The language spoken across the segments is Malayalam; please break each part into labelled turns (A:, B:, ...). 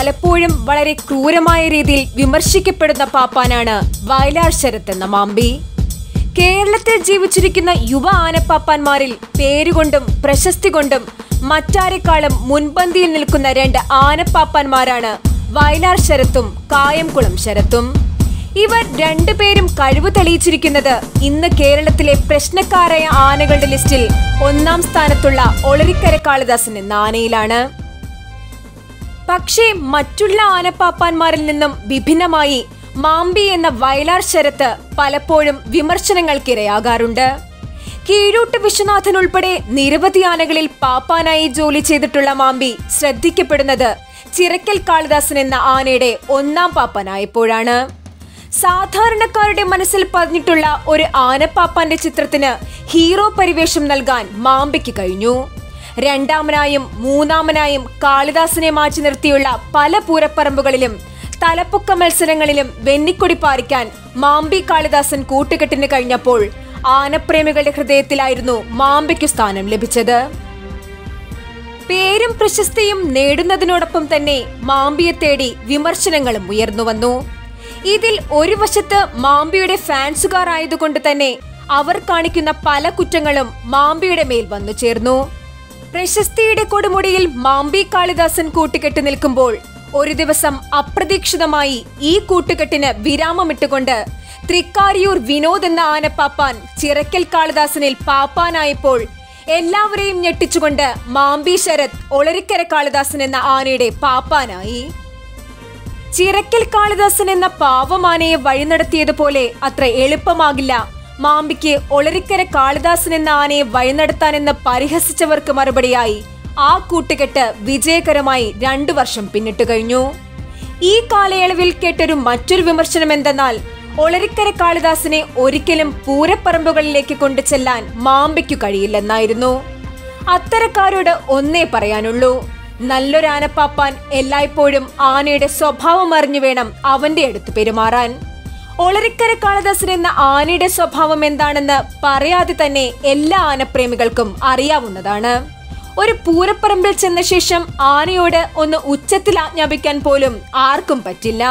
A: പലപ്പോഴും വളരെ ക്രൂരമായ രീതിയിൽ വിമർശിക്കപ്പെടുന്ന പാപ്പാനാണ് വയലാർ ശരത് എന്ന മാമ്പി കേരളത്തിൽ ജീവിച്ചിരിക്കുന്ന യുവ ആനപ്പാപ്പാന്മാരിൽ പേരുകൊണ്ടും പ്രശസ്തി കൊണ്ടും മറ്റാരെക്കാളും മുൻപന്തിയിൽ നിൽക്കുന്ന രണ്ട് ആനപ്പാപ്പാന്മാരാണ് വയലാർ ശരത്തും കായംകുളം ശരത്തും ഇവർ രണ്ടുപേരും കഴിവ് തെളിയിച്ചിരിക്കുന്നത് ഇന്ന് കേരളത്തിലെ പ്രശ്നക്കാരായ ആനകളുടെ ലിസ്റ്റിൽ ഒന്നാം സ്ഥാനത്തുള്ള ഒളരിക്കര കാളിദാസൻ എന്ന ആനയിലാണ് പക്ഷേ മറ്റുള്ള ആനപ്പാപ്പാന്മാരിൽ നിന്നും വിഭിന്നമായി മാമ്പി എന്ന വയലാർ ശരത്ത് പലപ്പോഴും വിമർശനങ്ങൾക്കിരയാകാറുണ്ട് കീഴൂട്ട് വിശ്വനാഥൻ ഉൾപ്പെടെ നിരവധി ആനകളിൽ പാപ്പാനായി ജോലി ചെയ്തിട്ടുള്ള മാമ്പി ശ്രദ്ധിക്കപ്പെടുന്നത് ചിറക്കൽ കാളിദാസൻ എന്ന ആനയുടെ ഒന്നാം പാപ്പാനായപ്പോഴാണ് സാധാരണക്കാരുടെ മനസ്സിൽ പതിഞ്ഞിട്ടുള്ള ഒരു ആനപ്പാപ്പാന്റെ ചിത്രത്തിന് ഹീറോ പരിവേഷം നൽകാൻ മാമ്പയ്ക്ക് കഴിഞ്ഞു രണ്ടാമനായും മൂന്നാമനായും കാളിദാസനെ മാറ്റി നിർത്തിയുള്ള പല പൂരപ്പറമ്പുകളിലും തലപ്പൊക്ക മത്സരങ്ങളിലും വെന്നിക്കൊടി പാറിക്കാൻ മാമ്പി കാളിദാസൻ കൂട്ടുകെട്ടിന് കഴിഞ്ഞപ്പോൾ ആനപ്രേമികളുടെ ഹൃദയത്തിലായിരുന്നു മാമ്പയ്ക്കു സ്ഥാനം ലഭിച്ചത് പേരും പ്രശസ്തിയും നേടുന്നതിനോടൊപ്പം തന്നെ മാമ്പിയെ തേടി വിമർശനങ്ങളും ഉയർന്നു വന്നു ഇതിൽ ഒരു വശത്ത് മാമ്പിയുടെ ഫാൻസുകാർ ആയതുകൊണ്ട് തന്നെ അവർ കാണിക്കുന്ന പല കുറ്റങ്ങളും മാമ്പിയുടെ മേൽ വന്നു ചേർന്നു പ്രശസ്തിയുടെ കൊടുമുടിയിൽ മാമ്പി കാളിദാസൻ കൂട്ടുകെട്ട് നിൽക്കുമ്പോൾ ഒരു ദിവസം അപ്രതീക്ഷിതമായി ഈ കൂട്ടുകെട്ടിന് വിരാമമിട്ടുകൊണ്ട് തൃക്കാരിയൂർ വിനോദ് എന്ന ആനപ്പാപ്പാൻ ചിറക്കൽ കാളിദാസനിൽ പാപ്പാനായപ്പോൾ എല്ലാവരെയും ഞെട്ടിച്ചുകൊണ്ട് മാമ്പി ശരത് ഒളരിക്കര കാളിദാസൻ എന്ന ആനയുടെ പാപ്പാനായി ചിറക്കൽ കാളിദാസൻ എന്ന പാവമാനയെ വഴി നടത്തിയതുപോലെ അത്ര എളുപ്പമാകില്ല മാമ്പിക്ക് ഒളരിക്കര കാളിദാസൻ എന്ന ആനയെ വഴി നടത്താനെന്ന് പരിഹസിച്ചവർക്ക് മറുപടിയായി ആ കൂട്ടുകെട്ട് വിജയകരമായി രണ്ടു വർഷം പിന്നിട്ടു കഴിഞ്ഞു ഈ കാലയളവിൽ കേട്ടൊരു മറ്റൊരു വിമർശനം എന്തെന്നാൽ ഒളരിക്കര കാളിദാസിനെ ഒരിക്കലും പൂരപ്പറമ്പുകളിലേക്ക് കൊണ്ടു ചെല്ലാൻ മാമ്പയ്ക്കു കഴിയില്ലെന്നായിരുന്നു അത്തരക്കാരോട് ഒന്നേ പറയാനുള്ളൂ നല്ലൊരു ആനപ്പാപ്പാൻ എല്ലായ്പ്പോഴും ആനയുടെ സ്വഭാവം അറിഞ്ഞു വേണം അവന്റെ അടുത്ത് പെരുമാറാൻ ഒളരിക്കര കാളിദാസൻ എന്ന ആനയുടെ സ്വഭാവം എന്താണെന്ന് പറയാതെ തന്നെ എല്ലാ ആനപ്രേമികൾക്കും അറിയാവുന്നതാണ് ഒരു പൂരപ്പറമ്പിൽ ചെന്ന ശേഷം ആനയോട് ഒന്ന് ഉച്ചത്തിൽ ആജ്ഞാപിക്കാൻ പോലും ആർക്കും പറ്റില്ല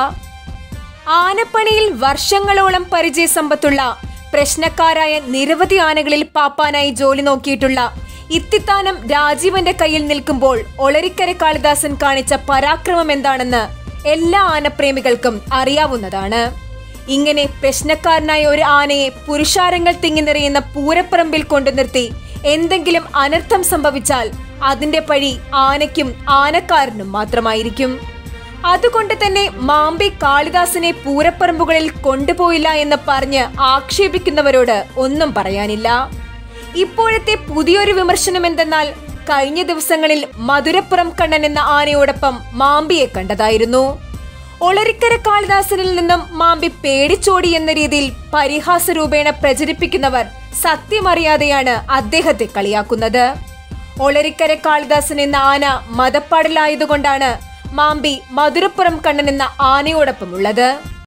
A: ആനപ്പണിയിൽ വർഷങ്ങളോളം പരിചയസമ്പത്തുള്ള പ്രശ്നക്കാരായ നിരവധി ആനകളിൽ പാപ്പാനായി ജോലി നോക്കിയിട്ടുള്ള ഇത്തിത്താനം രാജീവന്റെ കയ്യിൽ നിൽക്കുമ്പോൾ ഒളരിക്കര കാളിദാസൻ കാണിച്ച പരാക്രമം എന്താണെന്ന് എല്ലാ ആനപ്രേമികൾക്കും അറിയാവുന്നതാണ് ഇങ്ങനെ പ്രശ്നക്കാരനായ ഒരു ആനയെ പുരുഷാരങ്ങൾ തിങ്ങി നിറയുന്ന പൂരപ്പറമ്പിൽ കൊണ്ടു നിർത്തി എന്തെങ്കിലും അനർത്ഥം സംഭവിച്ചാൽ അതിന്റെ പഴി ആനയ്ക്കും ആനക്കാരനും മാത്രമായിരിക്കും അതുകൊണ്ട് തന്നെ മാമ്പി കാളിദാസനെ പൂരപ്പറമ്പുകളിൽ കൊണ്ടുപോയില്ല എന്ന് പറഞ്ഞ് ആക്ഷേപിക്കുന്നവരോട് ഒന്നും പറയാനില്ല ഇപ്പോഴത്തെ പുതിയൊരു വിമർശനം എന്തെന്നാൽ കഴിഞ്ഞ ദിവസങ്ങളിൽ മധുരപ്പുറം കണ്ണൻ എന്ന ആനയോടൊപ്പം മാമ്പിയെ കണ്ടതായിരുന്നു ഒളരിക്കര കാളിദാസനിൽ നിന്നും മാമ്പി പേടിച്ചോടി എന്ന രീതിയിൽ പരിഹാസ രൂപേണ പ്രചരിപ്പിക്കുന്നവർ സത്യമറിയാതെയാണ് അദ്ദേഹത്തെ കളിയാക്കുന്നത് ഒളരിക്കര കാളിദാസൻ എന്ന ആന മതപ്പാടിലായതുകൊണ്ടാണ് മാമ്പി മധുരപ്പുറം കണ്ണൻ എന്ന ആനയോടൊപ്പം ഉള്ളത്